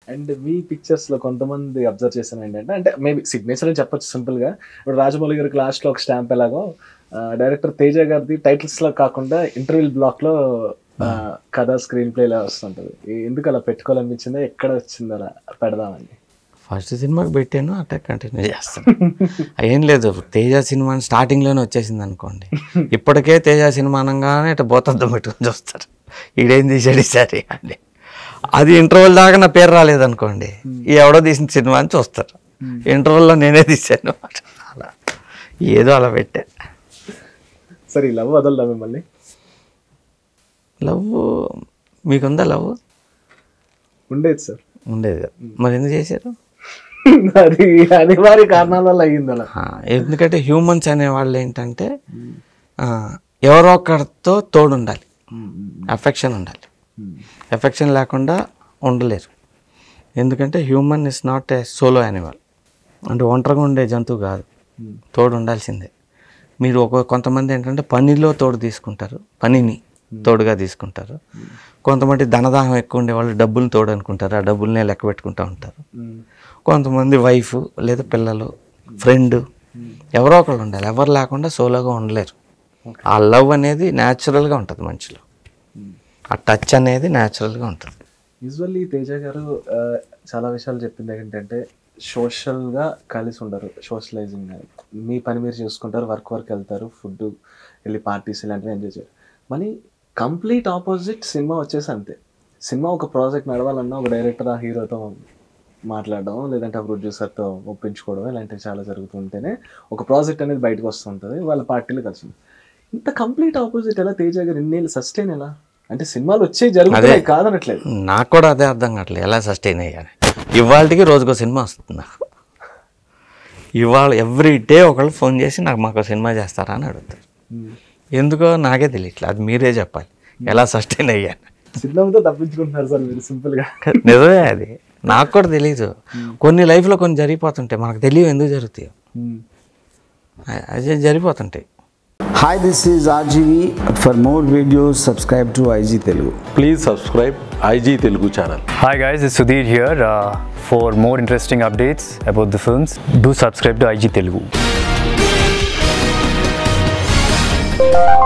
And me pictures లో కొంతమంది observe చేశాను ఏంటంటే అంటే మేబీ సిగ్నేచర్ అని చెప్పొచ్చు సింపుల్ గా ఇప్పుడు రాజమౌళి గారికి లాస్ట్ లో ఒక స్టాంప్ ఎలాగో డైరెక్టర్ తేజ గారిది టైటిల్స్ లో కాకుండా ఇంటర్వ్యూ బ్లాక్ లో ఆ, కథ స్క్రీన్ ప్లే లా వస్తుంటది ఏ- ఎందుకు అలా పెట్టుకోవాలనిపించిందో ఎక్కడ వచ్చింది అలా పెడదామని ఫస్ట్ సినిమాకి పెట్టాను అట్టే కంటిన్యూ చేస్తాను ఏం లేదు తేజ సినిమా స్టార్టింగ్లోనే వచ్చేసింది అనుకోండి ఇప్పటికే తేజ సినిమా అనగానే ఇట్లా బోతద్దం పెట్టుకొని చూస్తారు ఈడేం తీసాడు ఈసారి అని అది ఇంటర్వెల్ దాకా నా పేరు రాలేదనుకోండి ఈ ఎవడో తీసిన సినిమా అని చూస్తారు ఇంటర్వెల్లో నేనే తీశాను అలా ఏదో అలా పెట్టా సరే ఈ లవ్ వదలదా మిమ్మల్ని లవ్ మీకుందా లవ్ ఉండేది సార్ ఉండేది కదా. మరి ఎందుకు చేశారు అది అనివార్య కారణాల వల్ల అయ్యింది అలా ఆ, ఎందుకంటే హ్యూమన్స్ అనేవాళ్ళు ఏంటంటే ఆ, ఎవరో ఒకరితో తోడు ఉండాలి అఫెక్షన్ ఉండాలి ఎఫెక్షన్ లేకుండా ఉండలేరు ఎందుకంటే human is not a solo animal అంటే ఒంటరిగా ఉండే జంతువు కాదు తోడు ఉండాల్సిందే మీరు ఒక కొంతమంది ఏంటంటే పనిలో తోడు తీసుకుంటారు పనిని తోడుగా తీసుకుంటారు కొంతమంది ధనదాహం ఎక్కువ ఉండే వాళ్ళు డబ్బులు తోడు అనుకుంటారు ఆ డబ్బులనే లెక్క పెట్టుకుంటూ ఉంటారు కొంతమంది వైఫ్ లేదా పిల్లలు ఫ్రెండ్ ఎవరో ఒకళ్ళు ఉండాలి ఎవరు లేకుండా సోలోగా ఉండలేరు ఆ లవ్ అనేది న్యాచురల్గా ఉంటుంది మనిషిలో ఆ టచ్ అనేది న్యాచురల్గా ఉంటుంది యూజువల్లీ తేజ గారు ఆ, చాలా విషయాలు చెప్పింది ఏంటంటే సోషల్గా కలిసి ఉండరు సోషలైజింగ్ మీ పని మీరు చూసుకుంటారు వర్క్ వర్క్ వెళ్తారు ఫుడ్ వెళ్ళి పార్టీస్ ఇలాంటివి ఎంజాయ్ చేయరు మళ్ళీ కంప్లీట్ ఆపోజిట్ సినిమా వచ్చేసి అంతే సినిమా ఒక ప్రాజెక్ట్ నడవాలన్నా ఒక డైరెక్టర్ ఆ హీరోతో మాట్లాడడం లేదంటే ఆ ప్రొడ్యూసర్తో ఒప్పించుకోవడం ఇలాంటివి చాలా జరుగుతుంటేనే ఒక ప్రాజెక్ట్ అనేది బయటకు వస్తుంటుంది వాళ్ళ పార్టీలు కలిసి ఉంటుంది. ఇంత కంప్లీట్ ఆపోజిట్ ఎలా తేజ గారు ఇన్నేళ్ళు సస్టైన్ ఎలా అంటే సినిమాలు వచ్చే జరుగుతున్నాయి కాదనట్లేదు నాకు కూడా అదే అర్థం కావట్లేదు ఎలా సస్టైన్ అయ్యాను ఇవాళకి రోజుకో సినిమా వస్తుంది నాకు ఇవాళ ఎవ్రీ డే ఒకళ్ళు ఫోన్ చేసి నాకు మాకు సినిమా చేస్తారా అని అడుగుతారు ఎందుకో నాకే తెలియట్లేదు అది మీరే చెప్పాలి ఎలా సస్టైన్ అయ్యాను సినిమాతో తప్పించుకుంటున్నారు సార్ మీరు సింపుల్ గా నిజమే అది నాకు కూడా తెలియదు కొన్ని లైఫ్లో కొన్ని జరిగిపోతుంటాయి మనకు తెలియదు ఎందుకు జరుగుతాయో అ- అది జరిగిపోతుంటాయి Hi, this is RGV. For more videos, subscribe to IG Telugu. Please subscribe IG Telugu channel Hi guys, it's Sudhir here. Uh, for more interesting updates about the films, do subscribe to IG Telugu.